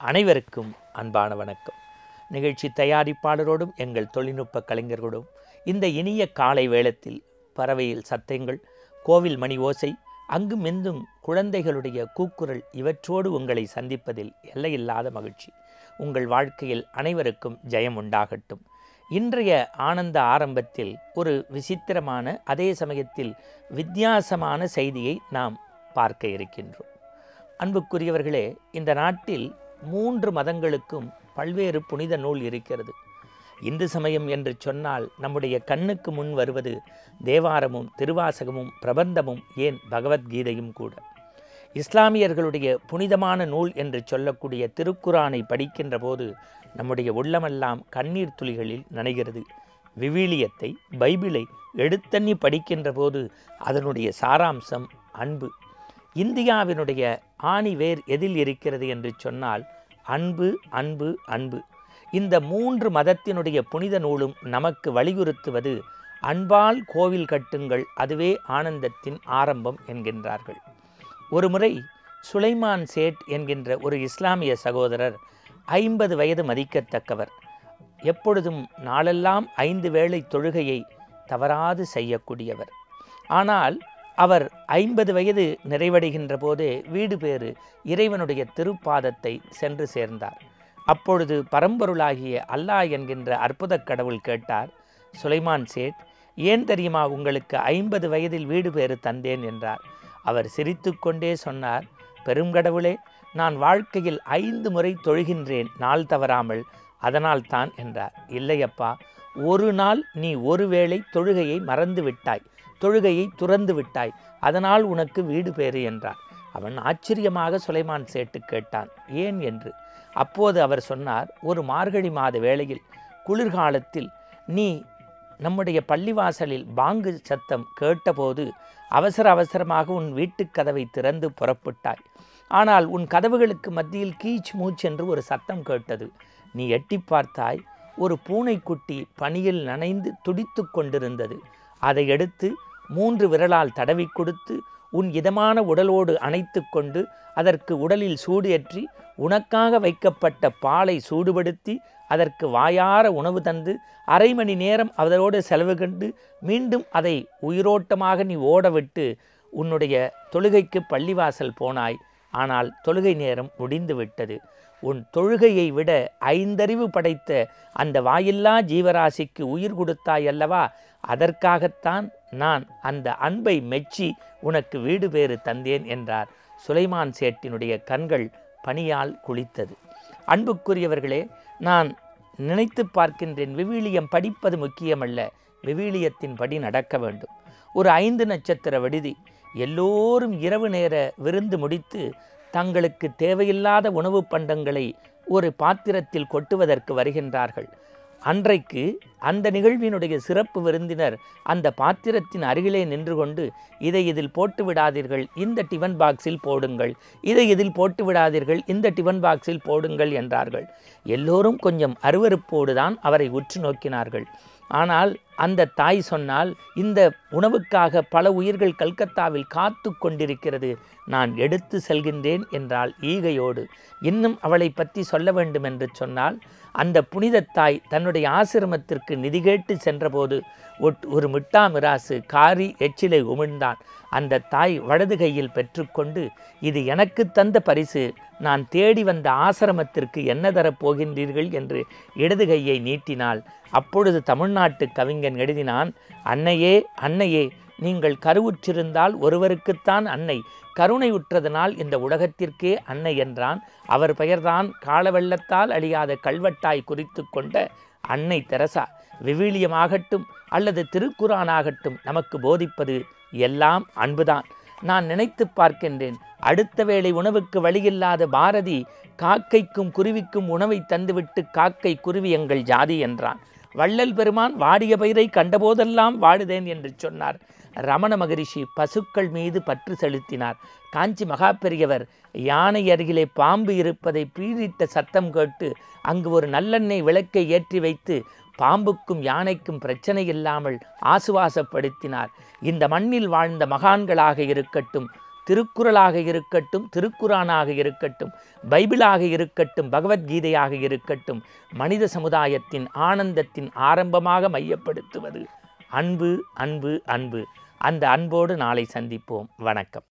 அனைவருக்கும் அன்பான வணக்கம் நிகழ்ச்சி தயாரிப்பாளரோடும் எங்கள் தொழில்நுட்ப கலைஞர்களோடும் இந்த இனிய காலை வேளத்தில் பறவையில் சத்தங்கள் கோவில் மணி ஓசை அங்கும் எந்தும் குழந்தைகளுடைய கூக்குரல் இவற்றோடு உங்களை சந்திப்பதில் எல்லையில்லாத மகிழ்ச்சி உங்கள் வாழ்க்கையில் அனைவருக்கும் ஜெயம் உண்டாகட்டும் இன்றைய ஆனந்த ஆரம்பத்தில் ஒரு விசித்திரமான அதே சமயத்தில் வித்தியாசமான செய்தியை நாம் பார்க்க இருக்கின்றோம் அன்புக்குரியவர்களே இந்த நாட்டில் மூன்று மதங்களுக்கும் பல்வேறு புனித நூல் இருக்கிறது இந்து சமயம் என்று சொன்னால் நம்முடைய கண்ணுக்கு முன் வருவது தேவாரமும் திருவாசகமும் பிரபந்தமும் ஏன் பகவத்கீதையும் கூட இஸ்லாமியர்களுடைய புனிதமான நூல் என்று சொல்லக்கூடிய திருக்குரானை படிக்கின்ற போது நம்முடைய உள்ளமெல்லாம் கண்ணீர் துளிகளில் நனைகிறது விவிலியத்தை பைபிளை எடுத்தண்ணி படிக்கின்ற போது அதனுடைய சாராம்சம் அன்பு இந்தியாவினுடைய ஆணிவேர் எதில் இருக்கிறது என்று சொன்னால் அன்பு அன்பு அன்பு இந்த மூன்று மதத்தினுடைய புனித நூலும் நமக்கு வலியுறுத்துவது அன்பால் கோவில் கட்டுங்கள் அதுவே ஆனந்தத்தின் ஆரம்பம் என்கின்றார்கள் ஒருமுறை சுலைமான் சேட் என்கின்ற ஒரு இஸ்லாமிய சகோதரர் ஐம்பது வயது மதிக்கத்தக்கவர் எப்பொழுதும் நாளெல்லாம் ஐந்து வேளை தொழுகையை தவறாது செய்யக்கூடியவர் ஆனால் அவர் ஐம்பது வயது நிறைவடைகின்ற போதே வீடு பேறு இறைவனுடைய திருப்பாதத்தை சென்று சேர்ந்தார் அப்பொழுது பரம்பொருளாகிய அல்லாஹ் என்கின்ற அற்புத கடவுள் கேட்டார் சுலைமான் சேட் ஏன் தெரியுமா உங்களுக்கு ஐம்பது வயதில் வீடு பேறு தந்தேன் என்றார் அவர் சிரித்துக்கொண்டே சொன்னார் பெருங்கடவுளே நான் வாழ்க்கையில் ஐந்து முறை தொழுகின்றேன் நாள் தவறாமல் அதனால் தான் என்றார் இல்லையப்பா ஒரு நாள் நீ ஒருவேளை தொழுகையை மறந்து விட்டாய் தொழுகையை துறந்து விட்டாய் அதனால் உனக்கு வீடு பேறு என்றார் அவன் ஆச்சரியமாக சுலைமான் சேட்டு கேட்டான் ஏன் என்று அப்போது அவர் சொன்னார் ஒரு மார்கழி மாத வேளையில் குளிர்காலத்தில் நீ நம்முடைய பள்ளிவாசலில் பாங்கு சத்தம் கேட்டபோது அவசர அவசரமாக உன் வீட்டுக் கதவை திறந்து புறப்பட்டாய் ஆனால் உன் கதவுகளுக்கு மத்தியில் கீச் மூச் என்று ஒரு சத்தம் கேட்டது நீ எட்டி பார்த்தாய் ஒரு பூனைக்குட்டி பனியில் நனைந்து துடித்து கொண்டிருந்தது அதை எடுத்து மூன்று விரலால் தடவி கொடுத்து உன் இதமான உடலோடு அணைத்து கொண்டு அதற்கு உடலில் சூடு ஏற்றி உனக்காக வைக்கப்பட்ட பாலை சூடுபடுத்தி அதற்கு வாயார உணவு தந்து அரை மணி நேரம் அதோடு செலவு கண்டு மீண்டும் அதை உயிரோட்டமாக நீ ஓடவிட்டு உன்னுடைய தொழுகைக்கு பள்ளிவாசல் போனாய் ஆனால் தொழுகை நேரம் முடிந்து விட்டது உன் தொழுகையை விட ஐந்தறிவு படைத்த அந்த வாயில்லா ஜீவராசிக்கு உயிர் கொடுத்தாய் அல்லவா அதற்காகத்தான் நான் அந்த அன்பை மெச்சி உனக்கு வீடு பேறு தந்தேன் என்றார் சுலைமான் சேட்டினுடைய கண்கள் பனியால் குளித்தது அன்புக்குரியவர்களே நான் நினைத்து பார்க்கின்றேன் விவிலியம் படிப்பது முக்கியமல்ல விவிலியத்தின் படி நடக்க வேண்டும் ஒரு ஐந்து நட்சத்திர விடுதி எல்லோரும் இரவு நேர விருந்து முடித்து தங்களுக்கு தேவையில்லாத உணவு பண்டங்களை ஒரு பாத்திரத்தில் கொட்டுவதற்கு வருகின்றார்கள் அன்றைக்கு அந்த நிகழ்வினுடைய சிறப்பு விருந்தினர் அந்த பாத்திரத்தின் அருகிலே நின்று கொண்டு இதை இதில் போட்டு விடாதீர்கள் இந்த டிஃபன் பாக்ஸில் போடுங்கள் இதை இதில் போட்டு விடாதீர்கள் இந்த டிஃபன் பாக்ஸில் போடுங்கள் என்றார்கள் எல்லோரும் கொஞ்சம் அருவறுப்போடு தான் அவரை உற்று நோக்கினார்கள் ஆனால் அந்த தாய் சொன்னால் இந்த உணவுக்காக பல உயிர்கள் கல்கத்தாவில் காத்து கொண்டிருக்கிறது நான் எடுத்து செல்கின்றேன் என்றால் ஈகையோடு இன்னும் அவளை பற்றி சொல்ல வேண்டும் என்று சொன்னால் அந்த புனித தாய் தன்னுடைய ஆசிரமத்திற்கு நிதி கேட்டு சென்றபோது ஒரு மிட்டா மிராசு காரி எச்சிலை உமிழ்ந்தான் அந்த தாய் வலது கையில் பெற்றுக்கொண்டு இது எனக்கு தந்த பரிசு நான் தேடி வந்த ஆசிரமத்திற்கு என்ன தரப் போகின்றீர்கள் என்று இடது கையை நீட்டினாள் அப்பொழுது தமிழ்நாட்டு கவிஞன் எழுதினான் அன்னையே அன்னையே நீங்கள் கருவுற்றிருந்தால் ஒருவருக்குத்தான் அன்னை கருணை உற்றதனால் இந்த உலகத்திற்கே அன்னை என்றான் அவர் பெயர்தான் காலவெள்ளத்தால் அழியாத கல்வெட்டாய் குறித்து கொண்ட அன்னை தெரசா விவிலியமாகட்டும் அல்லது திருக்குறானாகட்டும் நமக்கு போதிப்பது எல்லாம் அன்புதான் நான் நினைத்து பார்க்கின்றேன் அடுத்த வேளை உணவுக்கு வழியில்லாத பாரதி காக்கைக்கும் குருவிக்கும் உணவை தந்துவிட்டு காக்கை குருவி எங்கள் ஜாதி என்றான் வள்ளல் பெருமான் வாடிய பயிரை கண்டபோதெல்லாம் வாடுதேன் என்று சொன்னார் ரமண மகரிஷி பசுக்கள் மீது பற்று செலுத்தினார் காஞ்சி மகாபெரியவர் யானை அருகிலே பாம்பு இருப்பதை பீடிட்ட சத்தம் கேட்டு அங்கு ஒரு நல்லெண்ணெய் விளக்கை ஏற்றி வைத்து பாம்புக்கும் யானைக்கும் பிரச்சனை இல்லாமல் ஆசுவாசப்படுத்தினார் இந்த மண்ணில் வாழ்ந்த மகான்களாக இருக்கட்டும் திருக்குறளாக இருக்கட்டும் திருக்குரானாக இருக்கட்டும் பைபிளாக இருக்கட்டும் பகவத்கீதையாக இருக்கட்டும் மனித சமுதாயத்தின் ஆனந்தத்தின் ஆரம்பமாக மையப்படுத்துவது அன்பு அன்பு அன்பு அந்த அன்போடு நாளை சந்திப்போம் வணக்கம்